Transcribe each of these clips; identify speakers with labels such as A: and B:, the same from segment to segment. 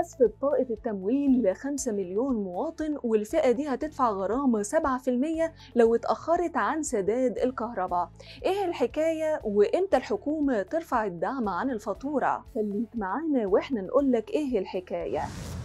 A: حذف بطاقة التموين ل 5 مليون مواطن والفئة دي هتدفع غرامة 7% لو اتأخرت عن سداد الكهرباء ايه الحكاية وامتى الحكومة ترفع الدعم عن الفاتورة خليك معانا واحنا نقولك ايه الحكاية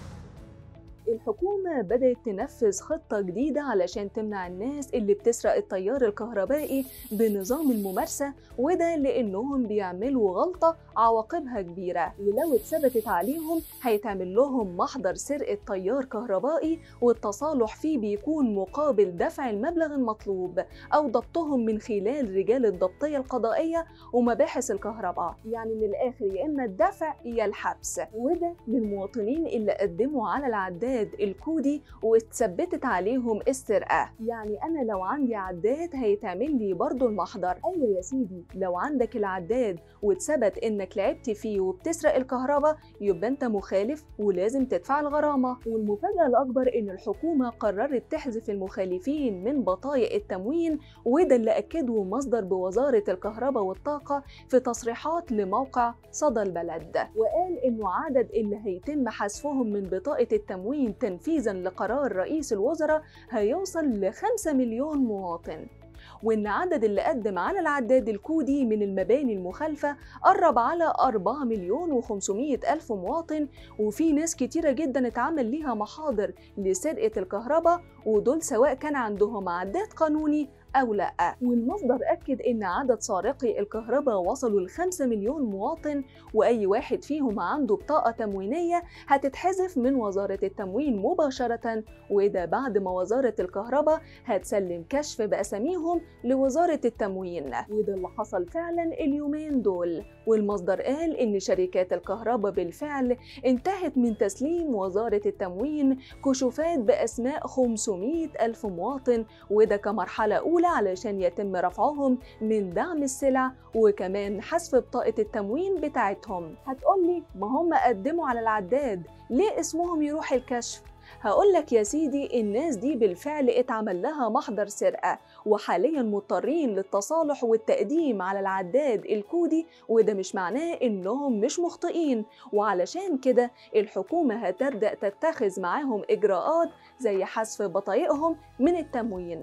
A: الحكومة بدأت تنفذ خطة جديدة علشان تمنع الناس اللي بتسرق التيار الكهربائي بنظام الممارسة وده لأنهم بيعملوا غلطة عواقبها كبيرة ولو اتثبتت عليهم هيتعمل لهم محضر سرقة تيار كهربائي والتصالح فيه بيكون مقابل دفع المبلغ المطلوب أو ضبطهم من خلال رجال الضبطية القضائية ومباحث الكهرباء يعني من الآخر يا إما الدفع يا الحبس وده للمواطنين اللي قدموا على العداد الكودي واتثبتت عليهم السرقة يعني أنا لو عندي عداد هيتعمل لي برضو المحضر أيوة يا سيدي لو عندك العداد واتثبت إنك لعبت فيه وبتسرق الكهرباء يبقى أنت مخالف ولازم تدفع الغرامة والمفاجأة الأكبر إن الحكومة قررت تحذف المخالفين من بطايق التموين وده اللي أكده مصدر بوزارة الكهرباء والطاقة في تصريحات لموقع صدى البلد وقال إنه عدد اللي هيتم حذفهم من بطاقة التموين تنفيذا لقرار رئيس الوزراء هيوصل ل 5 مليون مواطن وإن عدد اللي قدم على العداد الكودي من المباني المخالفة قرب على 4 مليون و500 ألف مواطن وفي ناس كتيرة جدا اتعمل ليها محاضر لسرقة الكهرباء ودول سواء كان عندهم عداد قانوني أو لأ والمصدر أكد إن عدد سارقي الكهرباء وصلوا ل 5 مليون مواطن وأي واحد فيهم عنده بطاقة تموينية هتتحذف من وزارة التموين مباشرة وده بعد ما وزارة الكهرباء هتسلم كشف بأساميهم لوزارة التموين وده اللي حصل فعلا اليومين دول والمصدر قال إن شركات الكهرباء بالفعل انتهت من تسليم وزارة التموين كشوفات بأسماء 500 ألف مواطن وده كمرحلة أولى علشان يتم رفعهم من دعم السلع وكمان حذف بطاقة التموين بتاعتهم هتقولي ما هم قدموا على العداد ليه اسمهم يروح الكشف هقول لك يا سيدي الناس دي بالفعل اتعمل لها محضر سرقة وحاليا مضطرين للتصالح والتقديم على العداد الكودي وده مش معناه انهم مش مخطئين وعلشان كده الحكومة هتبدأ تتخذ معاهم إجراءات زي حذف بطايقهم من التموين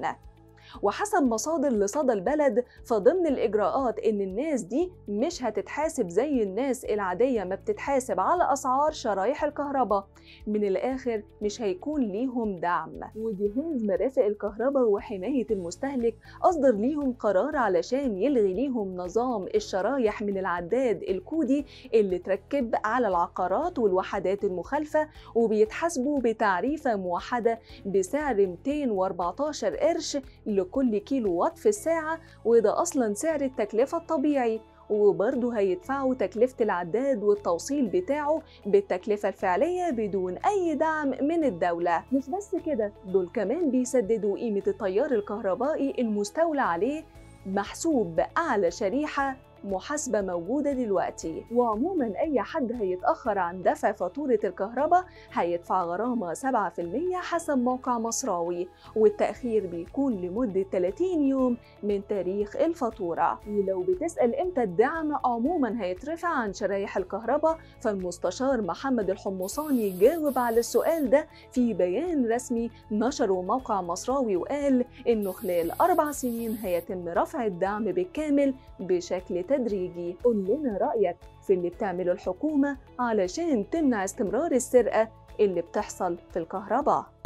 A: وحسب مصادر لصدى البلد فضمن الإجراءات إن الناس دي مش هتتحاسب زي الناس العادية ما بتتحاسب على أسعار شرايح الكهرباء من الآخر مش هيكون ليهم دعم وجهاز مرافق الكهرباء وحماية المستهلك أصدر ليهم قرار علشان يلغي ليهم نظام الشرايح من العداد الكودي اللي تركب على العقارات والوحدات المخالفة وبيتحاسبوا بتعريفة موحدة بسعر 214 قرش لكل كيلو وات في الساعة وده أصلا سعر التكلفة الطبيعي وبرضه هيدفعوا تكلفة العداد والتوصيل بتاعه بالتكلفة الفعلية بدون أي دعم من الدولة مش بس كده دول كمان بيسددوا قيمة التيار الكهربائي المستولى عليه محسوب بأعلى شريحة محاسبة موجودة دلوقتي وعموما أي حد هيتأخر عن دفع فاتورة الكهرباء هيدفع غرامة 7% حسب موقع مصراوي والتأخير بيكون لمدة 30 يوم من تاريخ الفاتورة ولو بتسأل إمتى الدعم عموما هيترفع عن شرايح الكهرباء فالمستشار محمد الحمصاني جاوب على السؤال ده في بيان رسمي نشره موقع مصراوي وقال إنه خلال أربع سنين هيتم رفع الدعم بالكامل بشكل تدريجي قول لنا رأيك في اللي بتعمله الحكومة علشان تمنع استمرار السرقة اللي بتحصل في الكهرباء